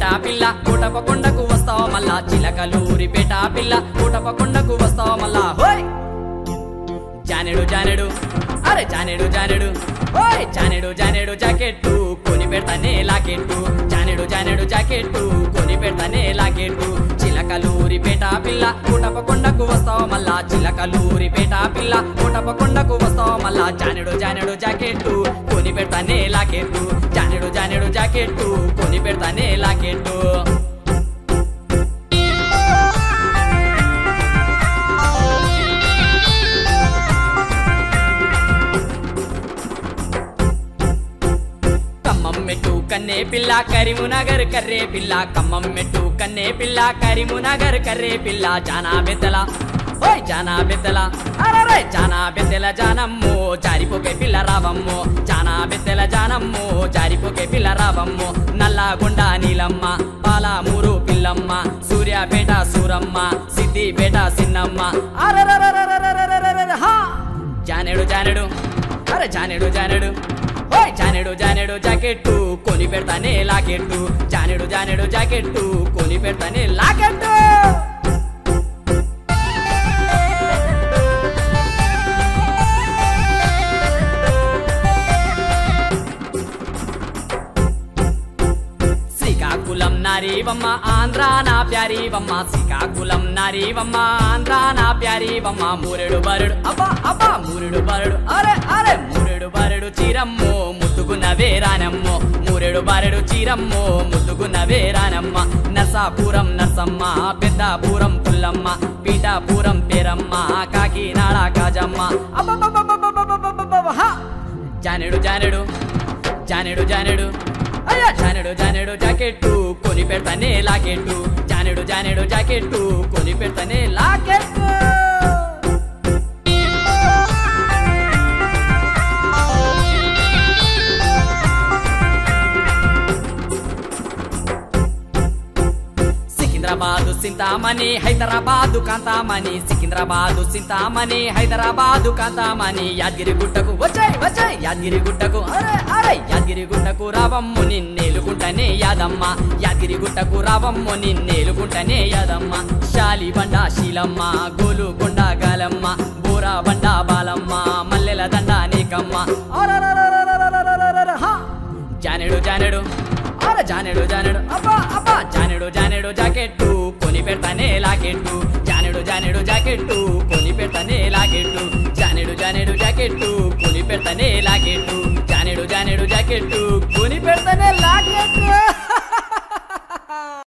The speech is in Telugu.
పిల్ల కోటపకొండకు వస్తావా మళ్ళా చిలకలూరి పేట పిల్ల కోటపకొండకు వస్తావా మళ్ళా హోయ్ జానెడు జానెడు అరే జానెడు జానెడు ఓయ్ జానెడు జానెడు జాకెట్టు కొని పెడతానే లాకెట్టు జానెడు జానెడు జాకెట్టు కొని పెడతానే లాకెట్టు చిలకలూరి పేట పిల్ల కోటపకొండకు వస్తావా మళ్ళా చిలకలూరి పేట పిల్ల కోటపకొండకు వస్తావా మళ్ళా జానెడు జానెడు జాకెట్టు కొని పెడతానే లాకెట్టు జానెడు జానెడు జాకెట్టు కొని పెడతానే లాకెట్టు కమ్మం మెట్టు కన్నే పిల్ల కరీమునగర్ కర్రే పిల్ల కమ్మం మెట్టు కన్నే పిల్ల కరీమునగర్ కర్రే పిల్ల జానా బెత్తల ఓయ్ జానా బెత్తల అరరే జానా బెత్తెల జానమ్మో జారిపోకే పిల్ల రావమ్మో జానా బెత్తెల జానమ్మో జారిపోకే పిల్ల రావమ్మో నల్లగొండ నీలమ్మ పాలమూరు పిల్లమ్మ సూర్యాపేట సూరమ్మ సిద్దిపేట సిన్నమ్మ అరరరరరరరరరరర హా జానెడు జానెడు అరే జానెడు జానెడు ఓయ్ జానెడు జానెడు జాకెట్టు కొని పెడతానే లాకెట్టు జానెడు జానెడు జాకెట్టు కొని పెడతానే లాకెట్టు శ్రీకాకుళం నారీవమ్మ ఆంధ్ర నా ప్యారీవమ్మ శ్రీకాకుళం నారీవమ్మ ఆంధ్ర నా ప్యారీవమ్మ మూరెడు బరుడు అబ్బా అబ్బా మూరెడు బరుడు అరే అరే మూరెడు బరుడు చీరమ్మో ముద్దుగున్న వేరానమ్మో మూరెడు బరుడు చీరమ్మో ముద్దుగున్న వేరానమ్మ నర్సాపురం నర్సమ్మ పెద్దాపురం పుల్లమ్మ పీఠాపురం పేరమ్మ కాకినాడ కాజమ్మ అబ్బబ్బబ్బబ్బబ్బబ్బబ్బబ్బబ్బ హా! జానెడు జానెడు జానెడు జానెడు అయ్యా జానెడు జానెడు జాకెట్టు కొని పెడతానే లాకెట్టు జానెడు జానెడు జాకెట్టు కొని పెడతానే లాకెట్టు సికింద్రాబాదు సింతామణి హైదరాబాదు కాంతామణి సికింద్రాబాదు సింతామణి హైదరాబాదు కాంతామణి యాదగిరి గుట్టకు వచ్చాయి వచ్చాయి యాదగిరి గుట్టకు అరే అరే యాదగిరి గుట్టకు రావమ్ము నిన్నేలుకుంటనే యాదమ్మ యాదగిరి గుట్టకు రావమ్ము నిన్నేలుకుంటనే యాదమ్మ శాలి బండ శీలమ్మ గోలుకొండ గాలమ్మ బోరా బండ బాలమ్మ మల్లెల దండ నీకమ్మ అరరరరరరరరరరర, హా! జానెడు జానెడు అరే జానెడు జానెడు అబ్బా అబ్బా జానెడు జానెడు జాకెట్టు కొని పెడతానే లాకెట్టు జానెడు జానెడు జాకెట్టు కొని పెడతానే లాకెట్టు జానెడు జానెడు జాకెట్టు కొని పెడతానే లాకెట్టు జానెడు జానెడు జాకెట్టు